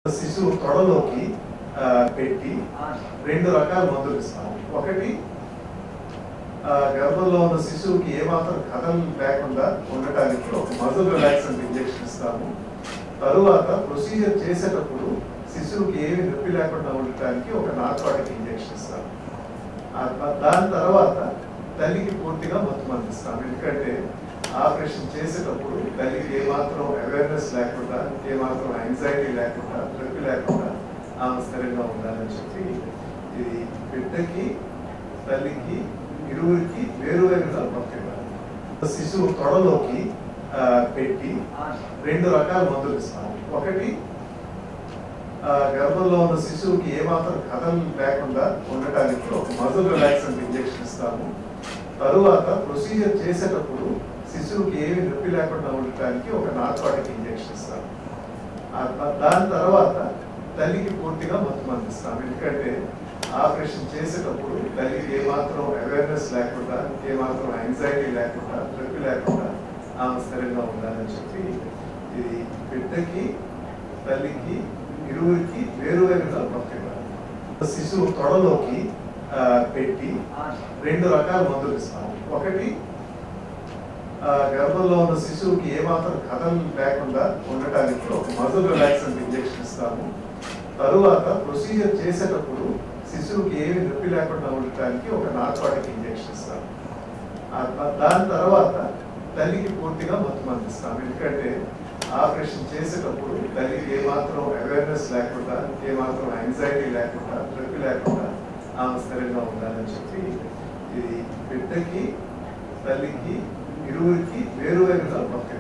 శిశువు తొడలోకి ఆ, పెట్టి రెండు రకాల మందులు ఇస్తాము ఒకటి ఆ, గర్భంలో ఉన్న శిశువుకి ఏమాత్రం కథలు లేకుండా ఉండటానికి ఒక మజల్ రిలాక్సెంట్ ఇంజెక్షన్ ఇస్తాము తరువాత ప్రొసీజర్ చేసేటప్పుడు శిశువుకి ఏమి నొప్పి లేకుండా ఉండటానికి ఒక నార్కోటిక్ ఇంజెక్షన్ ఇస్తాము ఆ- దాని తర్వాత తల్లికి పూర్తిగా మొత్తం అందిస్తాం ఎందుకంటే ఆపరేషన్ చేసేటప్పుడు తల్లికి ఏమాత్రం అవేర్నెస్ లేకుండా ఏమాత్రం యాంగ్జైటీ లేకుండా నొప్పి లేకుండా ఆమె స్థిరంగా ఉండాలని చెప్పి ఇది బిడ్డకి తల్లికి ఇరువురికి వేరువేరుగా పంపివ్వాలి శిశువు తొడలోకి ఆ, పెట్టి రెండు రకాల మందులు ఇస్తాము ఒకటి ఆ, గర్భంలో ఉన్న శిశువుకి ఏమాత్రం కథలు లేకుండా ఉండటానికి ఒక మజల్ రిలాక్సెంట్ ఇంజెక్షన్ ఇస్తాము తరువాత ప్రొసీజర్ చేసేటప్పుడు శిశువుకి ఏమి నొప్పి లేకుండా ఉండటానికి ఒక నార్కోటిక్ ఇంజెక్షన్ ఇస్తాము ఆ- దాని తర్వాత తల్లికి పూర్తిగా మొత్తం అందిస్తాం ఎందుకంటే ఆపరేషన్ చేసేటప్పుడు తల్లికి ఏమాత్రం అవేర్నెస్ లేకుండా ఏమాత్రం యాంగ్జైటీ లేకుండా నొప్పి లేకుండా ఆమె స్థిరంగా ఉండాలని చెప్పి ఇది బిడ్డకి తల్లికి ఇరువురికి వేరువేరుగా పంపివ్వాలి శిశువు తొడలోకి ఆ, పెట్టి రెండు రకాల మందులు ఇస్తాము ఒకటి ఆ, గర్భంలో ఉన్న శిశువుకి ఏమాత్రం కథలు లేకుండా ఉండటానికి ఒక మజల్ రిలాక్సెంట్ ఇంజెక్షన్ ఇస్తాము తరువాత ప్రొసీజర్ చేసేటప్పుడు శిశువుకి ఏమి నొప్పి లేకుండా ఉండటానికి ఒక నార్కోటిక్ ఇంజెక్షన్ ఇస్తాము ఆ- దాని తర్వాత తల్లికి పూర్తిగా మొత్తం అందిస్తాం ఎందుకంటే ఆపరేషన్ చేసేటప్పుడు తల్లికి ఏమాత్రం అవేర్నెస్ లేకుండా ఏమాత్రం యాంగ్జైటీ లేకుండా నొప్పి లేకుండా ఆమె స్థిరంగా ఉండాలని చెప్పి ఇది బిడ్డకి తల్లికి ఇరువురికి వేరువేరుగా పంపివ్వాలి